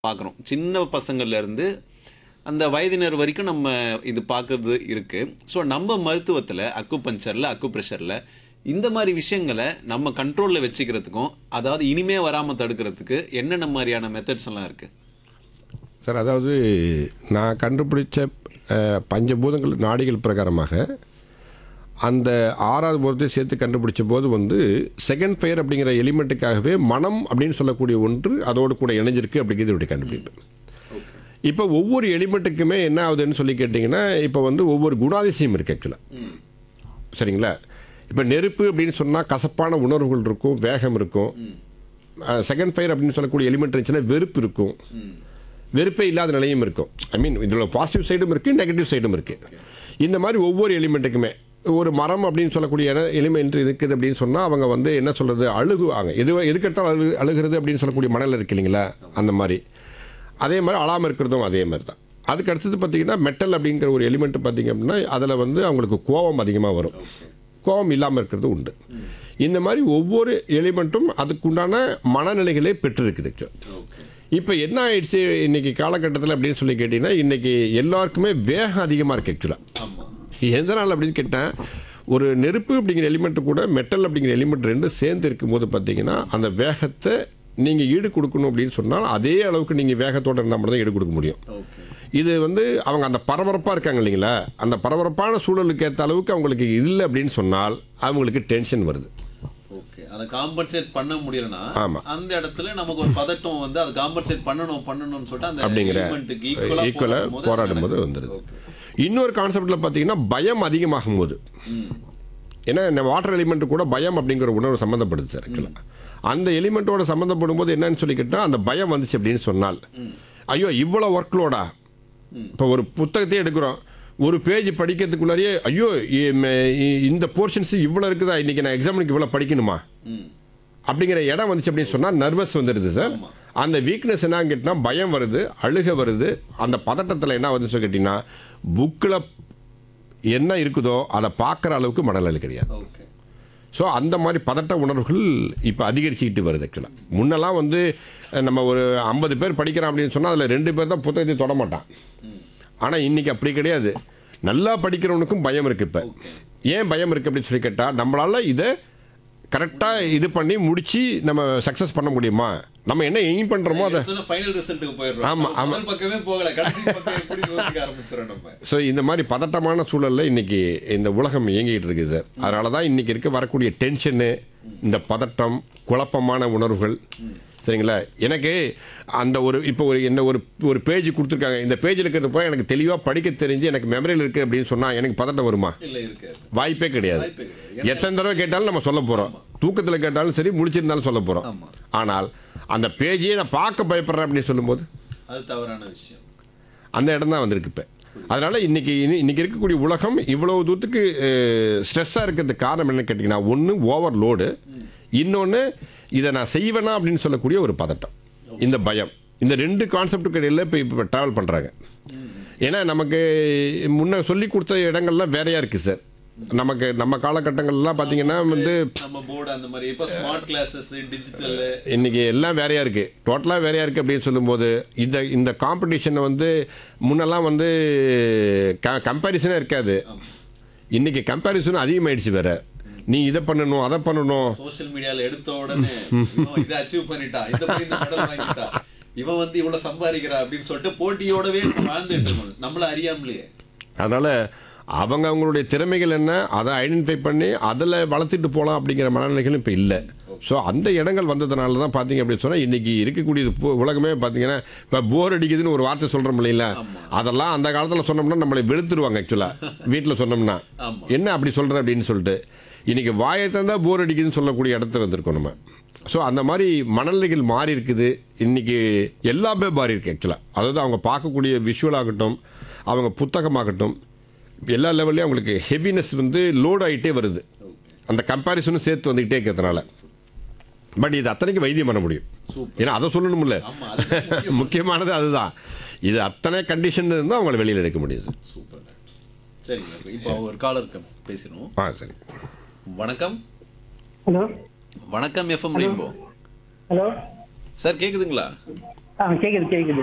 பார்க்குறோம் சின்ன பசங்கள்லேருந்து அந்த வயதினர் வரைக்கும் நம்ம இது பார்க்கறது இருக்குது ஸோ நம்ம மருத்துவத்தில் அக்கு பஞ்சரில் அக்கு ப்ரெஷரில் இந்த மாதிரி விஷயங்களை நம்ம கண்ட்ரோலில் வச்சுக்கிறதுக்கும் அதாவது இனிமே வராமல் தடுக்கிறதுக்கு என்னென்ன மாதிரியான மெத்தட்ஸ் எல்லாம் இருக்குது சார் அதாவது நான் கண்டுபிடிச்ச அஹ், பஞ்சபூதங்கள் நாடிகள் பிரகாரமாக அந்த ஆறாவது பூதத்தை சேர்த்து கண்டுபிடிச்ச போது வந்து செகண்ட் ஃபயர் அப்படிங்கிற எலிமெண்ட்டுக்காகவே மனம் அப்படின்னு சொல்லக்கூடிய ஒன்று அதோடு கூட இணைஞ்சிருக்கு அப்படிங்கிறது இப்படி கண்டுபிடிப்பு இப்போ ஒவ்வொரு எலிமெண்ட்டுக்குமே என்ன ஆகுதுன்னு சொல்லி கேட்டிங்கன்னா இப்போ வந்து ஒவ்வொரு குணாதிசயம் இருக்குது ஆக்சுவலாக சரிங்களா இப்போ நெருப்பு அப்படின்னு சொன்னால் கசப்பான உணர்வுகள் இருக்கும் வேகம் இருக்கும் செகண்ட் ஃபயர் அப்படின்னு சொல்லக்கூடிய எலிமெண்ட் இருந்துச்சுன்னா வெறுப்பு இருக்கும் வெறுப்பே இல்லாத நிலையும் இருக்கும் ஐ மீன் இதில் பாசிட்டிவ் சைடும் இருக்குது நெகட்டிவ் சைடும் இருக்குது இந்த மாதிரி ஒவ்வொரு எலிமெண்ட்டுக்குமே ஒரு மரம் அப்படின்னு சொல்லக்கூடிய எலிமெண்ட் இருக்குது அப்படின்னு சொன்னால் அவங்க வந்து என்ன சொல்கிறது அழுகுவாங்க எது எதுக்கெடுத்தாலும் அழு அழுகிறது அப்படின்னு சொல்லக்கூடிய மணல் இருக்கு இல்லைங்களா அந்த மாதிரி அதே மாதிரி அழாமல் இருக்கிறதும் அதே மாதிரி தான் அதுக்கு அடுத்தது பார்த்தீங்கன்னா மெட்டல் அப்படிங்கிற ஒரு எலிமெண்ட் பார்த்தீங்க அப்படின்னா அதில் வந்து அவங்களுக்கு கோபம் அதிகமாக வரும் கோபம் இல்லாமல் இருக்கிறது உண்டு இந்த மாதிரி ஒவ்வொரு எலிமெண்ட்டும் அதுக்குண்டான மனநிலைகளே பெற்றிருக்குது actually. இப்போ என்ன ஆயிடுச்சு இன்னைக்கு காலகட்டத்தில் அப்படின்னு சொல்லி கேட்டிங்கன்னா இன்னைக்கு எல்லாருக்குமே வேகம் அதிகமாக இருக்குது ஆக்சுவலாக எதனால் அப்படின்னு கேட்டேன் ஒரு நெருப்பு அப்படிங்கிற எலிமெண்ட் கூட மெட்டல் அப்படிங்கிற எலிமெண்ட் ரெண்டும் சேர்ந்து இருக்கும்போது பார்த்தீங்கன்னா அந்த வேகத்தை நீங்கள் ஈடு கொடுக்கணும் அப்படின்னு சொன்னால் அதே அளவுக்கு நீங்கள் வேகத்தோட இருந்தால் மட்டும் தான் ஈடு கொடுக்க முடியும் இது வந்து அவங்க அந்த பரபரப்பாக இருக்காங்க இல்லைங்களா அந்த பரபரப்பான சூழலுக்கு ஏற்ற அளவுக்கு அவங்களுக்கு இல்லை அப்படின்னு சொன்னால் அவங்களுக்கு டென்ஷன் வருது ஓகே அதை காம்பன்சேட் பண்ண முடியலனா ஆமா. அந்த இடத்துல நமக்கு ஒரு பதட்டம் வந்து அதை காம்பன்சேட் பண்ணணும் பண்ணணும்னு சொல்லிட்டு அந்த அப்படிங்கிற elementக்கு equal ஆ ஈக்குவலாக போராடும்போது போராடும் போது வந்துடுது இன்னொரு கான்செப்டில் பார்த்தீங்கன்னா பயம் அதிகமாகும் போது ஏன்னா இந்த வாட்டர் எலிமெண்ட் கூட பயம் அப்படிங்கிற உணர்வு சம்மந்தப்படுது சார் ஆக்சுவலாக அந்த எலிமெண்ட்டோட சம்மந்தப்படும் போது என்னன்னு சொல்லிக்கிட்டா அந்த பயம் வந்துச்சு அப்படின்னு சொன்னால் ஐயோ இவ்வளோ ஒர்க்லோடா இப்போ ஒரு புத்தகத்தையே எடுக்கிறோம் ஒரு பேஜ் படிக்கிறதுக்குள்ளாரியே ஐயோ இ- ம- இ- இந்த போர்ஷன்ஸ் இவ்வளோ இருக்குதா இன்னைக்கு நான் எக்ஸாமுக்கு இவ்வளோ படிக்கணுமா ம். அப்படிங்கிற இடம் வந்துச்சு அப்படின்னு சொன்னால் நர்வஸ் வந்துடுது சார் அந்த வீக்னஸ் என்னன்னு கேட்டிங்கன்னா பயம் வருது அழுக வருது அந்த பதட்டத்தில் என்ன வந்துச்சு கேட்டிங்கன்னா புக்கில் என்ன இருக்குதோ அதை பார்க்குற அளவுக்கு மனநிலை கிடையாது ஓகே ஸோ அந்த மாதிரி பதட்ட உணர்வுகள் இப்போ அதிகரிச்சுக்கிட்டு வருது ஆக்சுவலாக முன்னெல்லாம் வந்து அஹ், நம்ம ஒரு ஐம்பது பேர் படிக்கிறோம் அப்படின்னு சொன்னால் அதில் ரெண்டு பேர் தான் புத்தகத்தை தொட மாட்டான் ஆனால் இன்றைக்கி அப்படி கிடையாது நல்லா படிக்கிறவனுக்கும் பயம் இருக்குது இப்போ ஏன் பயம் இருக்குது அப்படின்னு சொல்லி கேட்டால் நம்மளால் இதை கரெக்டாக இது பண்ணி முடித்து நம்ம சக்ஸஸ் பண்ண முடியுமா நம்ம என்ன எய்ம் பண்ணுறோமோ அதை ஃபைனல் ரிசல்ட்டுக்கு போயிடுறோம் ஆமா, நம்ம ஆமா. முதல் பக்கமே போகல கடைசி பக்கம் எப்படி யோசிக்க ஆரம்பிச்சிரோம் நம்ம ஸோ இந்த மாதிரி பதட்டமான சூழலில் இன்னைக்கு இந்த உலகம் இயங்கிட்டு இருக்குது சார் அதனால தான் இன்னைக்கு இருக்க வரக்கூடிய டென்ஷனு இந்த பதட்டம் குழப்பமான உணர்வுகள் சரிங்களா எனக்கு அந்த ஒரு இப்போ ஒரு என்ன ஒரு ஒரு பேஜ் கொடுத்துருக்காங்க இந்த பேஜில் இருக்கிறது போய் எனக்கு தெளிவாக படிக்க தெரிஞ்சு எனக்கு மெமரியில் இருக்குது அப்படின்னு சொன்னால் எனக்கு பதட்டம் வருமா இல்ல இருக்காது வாய்ப்பே கிடையாது வாய்ப்பே கிடையாது. எத்தனை தடவை கேட்டாலும் நம்ம சொல்ல போகிறோம் தூக்கத்தில் கேட்டாலும் சரி முடிச்சிருந்தாலும் சொல்ல போகிறோம் ஆமா. ஆனால் அந்த பேஜையே நான் பார்க்க பயப்படுறேன் அப்படின்னு சொல்லும்போது அது தவறான விஷயம் அந்த இடம் தான் வந்திருக்கு இப்போ அதனால் இன்னைக்கு இனி- இன்னைக்கு இருக்கக்கூடிய உலகம் இவ்வளவு தூரத்துக்கு ஸ்ட்ரெஸ்ஸாக இருக்கிறதுக்கு காரணம் என்னன்னு கேட்டிங்கன்னா ஒன்று ஓவர் லோடு இன்னொன்று இதை நான் செய்வேனா அப்படின்னு சொல்லக்கூடிய ஒரு பதட்டம் இந்த பயம் இந்த ரெண்டு கான்செப்டுக்கு இடையில இப்போ இப்போ ட்ராவல் பண்ணுறாங்க ஏன்னா நமக்கு முன்ன சொல்லி கொடுத்த இடங்கள்லாம் வேறையா இருக்குது சார் நமக்கு நம்ம காலகட்டங்கள்லாம் பார்த்தீங்கன்னா வந்து நம்ம போர்டு அந்த மாதிரி இப்ப ஸ்மார்ட் கிளாஸஸ் டிஜிட்டல் இன்னைக்கு எல்லாம் வேறையா இருக்கு டோட்டலாக வேறையா இருக்கு அப்படின்னு சொல்லும்போது இந்த இந்த காம்படிஷனை வந்து முன்னெல்லாம் வந்து கம்பேரிசனே இருக்காது இன்னைக்கு கம்பேரிசன் அதிகமாயிடுச்சு வேற நீ இதை பண்ணணும் அதை பண்ணணும் சோஷியல் மீடியால எடுத்த உடனே இவன் இதை அச்சீவ் பண்ணிட்டா இந்த போய் இந்த மெடல் வாங்கிட்டா இவன் வந்து இவ்வளவு சம்பாதிக்கிறா அப்படின்னு சொல்லிட்டு போட்டியோடவே நம்ம வாழ்ந்துட்டு இருக்கோம் நம்மள அறியாமலேயே அதனால் அவங்க அவங்களுடைய திறமைகள் என்ன அதை ஐடென்டிஃபை பண்ணி அதில் வளர்த்துட்டு போகலாம் அப்படிங்கிற மனநிலைகளும் இப்போ இல்லை ஸோ அந்த இடங்கள் வந்ததுனால தான் பார்த்தீங்க அப்படின்னு சொன்னால் இன்றைக்கி இருக்கக்கூடிய பு- உலகமே பார்த்தீங்கன்னா இப்போ போர் அடிக்குதுன்னு ஒரு வார்த்தை சொல்கிறோம் இல்லைங்களா அதெல்லாம் அந்த காலத்தில் சொன்னோம்னா நம்மளை வெளுத்துருவாங்க ஆக்சுவலாக வீட்டில் சொன்னோம்னா ஆமா. என்ன அப்படி சொல்கிற அப்படின்னு சொல்லிட்டு இன்றைக்கி வாயை தந்தா போர் அடிக்குதுன்னு சொல்லக்கூடிய இடத்துல வந்திருக்கோம் நம்ம ஸோ அந்த மாதிரி மனநிலைகள் மாறி இருக்குது இன்றைக்கி எல்லாமே மாறி இருக்கு ஆக்சுவலாக அதாவது அவங்க பார்க்கக்கூடிய விஷுவல் ஆகட்டும் அவங்க புத்தகமாகட்டும் எல்லா லெவல்லையும் அவங்களுக்கு ஹெவினஸ் வந்து லோட் ஆகிட்டே வருது அந்த கம்பேரிசனும் சேர்த்து வந்துக்கிட்டே இருக்கிறதுனால பட் இது அத்தனைக்கு வைத்தியம் பண்ண முடியும் ஏன்னா அதை சொல்லணும்ல ஆமா அதுதான் முக்கியம். முக்கியமானது அதுதான் இது அத்தனை கண்டிஷன் இருந்தால் அவங்கள வெளியில் எடுக்க முடியுது சூப்பர் டாக்டர் சரிங்க இப்போ ஒரு காலருக்கு பேசிடுவோம் ஆ சரி வணக்கம் ஹலோ வணக்கம் எஃப்எம் ரெயின்போ ஹலோ சார் கேக்குதுங்களா ஆ கேக்குது கேக்குது